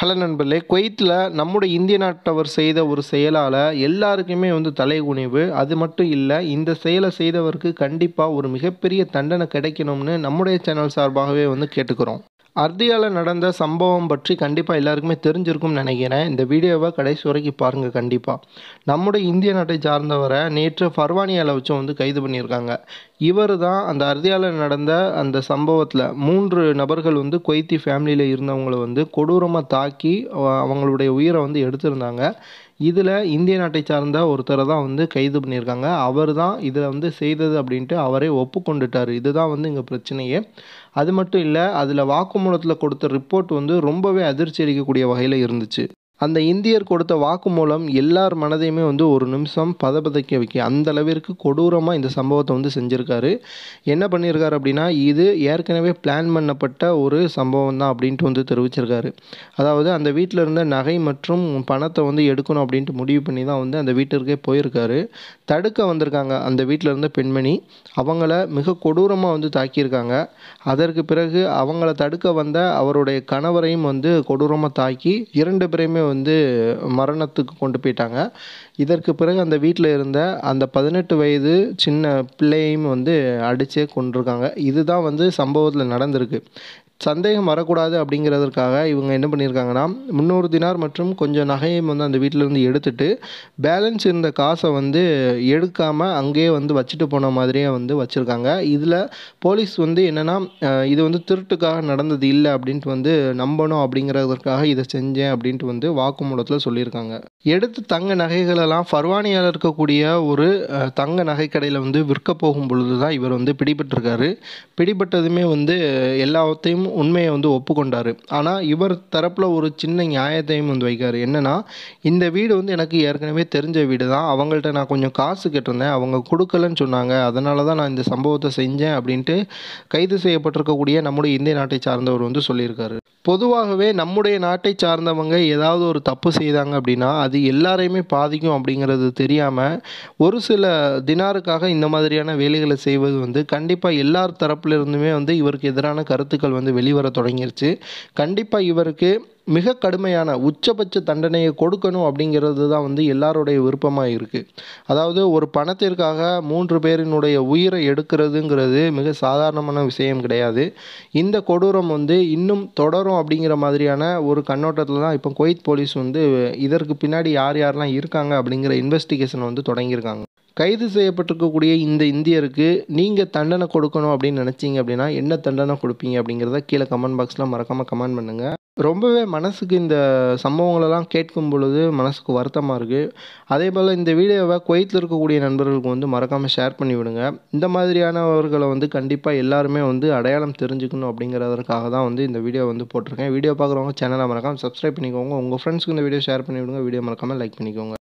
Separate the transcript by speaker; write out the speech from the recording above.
Speaker 1: hello நண்பர்களே குவைத்தில் நம்முடைய இந்திய நாட்டவர் செய்த ஒரு செயலால் எல்லாருக்குமே வந்து தலைகுனிவு அது மட்டும் இல்லை இந்த செயலை செய்தவருக்கு கண்டிப்பாக ஒரு மிகப்பெரிய தண்டனை கிடைக்கணும்னு நம்முடைய சேனல் சார்பாகவே வந்து கேட்டுக்கிறோம் அர்தியாவில் நடந்த சம்பவம் பற்றி கண்டிப்பாக எல்லாருக்குமே தெரிஞ்சிருக்கும்னு நினைக்கிறேன் இந்த வீடியோவை கடைசி வரைக்கும் பாருங்கள் கண்டிப்பாக நம்முடைய இந்திய நாட்டை சார்ந்தவரை நேற்று ஃபர்வானியாவில் வச்சு வந்து கைது பண்ணியிருக்காங்க இவர் தான் அந்த அர்தியாவில் நடந்த அந்த சம்பவத்தில் மூன்று நபர்கள் வந்து கொய்த்தி ஃபேமிலியில் இருந்தவங்களை வந்து கொடூரமாக தாக்கி அவ- அவங்களுடைய உயிரை வந்து எடுத்திருந்தாங்க இதில் இந்திய நாட்டை சார்ந்த ஒருத்தரை தான் வந்து கைது பண்ணியிருக்காங்க அவர் தான் இதில் வந்து செய்தது அப்படின்ட்டு அவரே ஒப்புக்கொண்டுட்டார் இதுதான் வந்து இங்கே பிரச்சனையே அது மட்டும் இல்லை அதில் வாக்குமூலத்தில் கொடுத்த ரிப்போர்ட் வந்து ரொம்பவே அதிர்ச்சி அளிக்கக்கூடிய வகையில் இருந்துச்சு அந்த இந்தியர் கொடுத்த வாக்குமூலம் எல்லார் மனதையுமே வந்து ஒரு நிமிஷம் பதபதைக்க வைக்க அந்த அளவிற்கு கொடூரமாக இந்த சம்பவத்தை வந்து செஞ்சுருக்காரு என்ன பண்ணியிருக்காரு அப்படின்னா இது ஏற்கனவே பிளான் பண்ணப்பட்ட ஒரு சம்பவம் தான் அப்படின்ட்டு வந்து தெரிவிச்சிருக்காரு அதாவது அந்த வீட்டில் இருந்த நகை மற்றும் பணத்தை வந்து எடுக்கணும் அப்படின்ட்டு முடிவு பண்ணி தான் வந்து அந்த வீட்டிற்கே போயிருக்காரு தடுக்க வந்திருக்காங்க அந்த வீட்டில் இருந்த பெண்மணி அவங்கள மிக கொடூரமாக வந்து தாக்கியிருக்காங்க அதற்கு பிறகு அவங்கள தடுக்க வந்த அவருடைய கணவரையும் வந்து கொடூரமாக தாக்கி இரண்டு பேரையுமே வந்து மரணத்துக்கு கொண்டு போயிட்டாங்க இதற்கு பிறகு அந்த வீட்டில் இருந்த அந்த பதினெட்டு வயது சின்ன பிள்ளையையும் வந்து அடிச்சே கொண்டிருக்காங்க இதுதான் வந்து சம்பவத்தில் நடந்திருக்கு சந்தேகம் வரக்கூடாது அப்படிங்கிறதற்காக இவங்க என்ன பண்ணியிருக்காங்கன்னா முந்நூறு தினார் மற்றும் கொஞ்சம் நகையும் வந்து அந்த வீட்டிலேருந்து எடுத்துட்டு பேலன்ஸ் இருந்த காசை வந்து எடுக்காமல் அங்கேயே வந்து வச்சுட்டு போன மாதிரியே வந்து வச்சுருக்காங்க இதில் போலீஸ் வந்து என்னென்னா இது வந்து திருட்டுக்காக நடந்தது இல்லை அப்படின்ட்டு வந்து நம்பணும் அப்படிங்கிறதற்காக இதை செஞ்சேன் அப்படின்ட்டு வந்து வாக்குமூலத்தில் சொல்லியிருக்காங்க எடுத்து தங்க நகைகளெல்லாம் ஃபர்வானியாவில் இருக்கக்கூடிய ஒரு அஹ், தங்க நகைக்கடையில் வந்து விற்க போகும் பொழுது தான் இவர் வந்து பிடிபட்டிருக்காரு பிடிபட்டதுமே வந்து எல்லாத்தையும் உண்மையை வந்து ஒப்புக்கொண்டார் ஆனால் இவர் தரப்பில் ஒரு சின்ன நியாயத்தையும் வந்து வைக்காரு என்னன்னா இந்த வீடு வந்து எனக்கு ஏற்கனவே தெரிஞ்ச வீடு தான் அவங்கள்ட்ட நான் கொஞ்சம் காசு கேட்டிருந்தேன் அவங்க கொடுக்கலன்னு சொன்னாங்க அதனால தான் நான் இந்த சம்பவத்தை செஞ்சேன் அப்படின்ட்டு கைது செய்யப்பட்டிருக்கக்கூடிய நம்முடைய இந்திய நாட்டை சார்ந்தவர் வந்து சொல்லியிருக்காரு பொதுவாகவே நம்முடைய நாட்டை சார்ந்தவங்க ஏதாவது ஒரு தப்பு செய்தாங்க அப்படின்னா அது எல்லாரையுமே பாதிக்கும் அப்படிங்கிறது தெரியாமல் ஒரு சில தினாருக்காக இந்த மாதிரியான வேலைகளை செய்வது வந்து கண்டிப்பாக எல்லார் தரப்புல இருந்துமே வந்து இவருக்கு எதிரான கருத்துக்கள் வந்து வெளிவர தொடங்கிருச்சு கண்டிப்பாக இவருக்கு மிக கடுமையான உச்சபட்ச தண்டனையை கொடுக்கணும் அப்படிங்கிறது தான் வந்து எல்லாருடைய விருப்பமாக இருக்குது அதாவது ஒரு பணத்திற்காக மூன்று பேரினுடைய உயிரை எடுக்கிறதுங்கிறது மிக சாதாரணமான விஷயம் கிடையாது இந்த கொடூரம் வந்து இன்னும் தொடரும் அப்படிங்கிற மாதிரியான ஒரு கண்ணோட்டத்தில் தான் இப்போ குவைத் போலீஸ் வந்து இதற்கு பின்னாடி யார் யாரெல்லாம் இருக்காங்க அப்படிங்கிற இன்வெஸ்டிகேஷன் வந்து தொடங்கியிருக்காங்க கைது செய்யப்பட்டிருக்கக்கூடிய இந்த இந்தியருக்கு நீங்கள் தண்டனை கொடுக்கணும் அப்படின்னு நினச்சிங்க அப்படின்னா என்ன தண்டனை கொடுப்பீங்க அப்படிங்கிறத கீழே கமெண்ட் பாக்ஸில் மறக்காமல் கமெண்ட் பண்ணுங்கள் ரொம்பவே மனசுக்கு இந்த சம்பவங்களெல்லாம் கேட்கும் பொழுது மனசுக்கு வருத்தமாக இருக்குது அதே போல் இந்த வீடியோவை குவைத்தில் இருக்கக்கூடிய நண்பர்களுக்கு வந்து மறக்காமல் ஷேர் பண்ணி விடுங்க இந்த மாதிரியானவர்களை வந்து கண்டிப்பாக எல்லாருமே வந்து அடையாளம் தெரிஞ்சுக்கணும் அப்படிங்கிறதற்காக தான் வந்து இந்த வீடியோ வந்து போட்டிருக்கேன் வீடியோ பார்க்குறவங்க சேனலை மறக்காமல் சப்ஸ்கிரைப் பண்ணிக்கோங்க உங்கள் ஃப்ரெண்ட்ஸ்க்கு இந்த வீடியோ ஷேர் பண்ணி விடுங்க வீடியோ மறக்காமல் லைக் பண்ணிக்கோங்க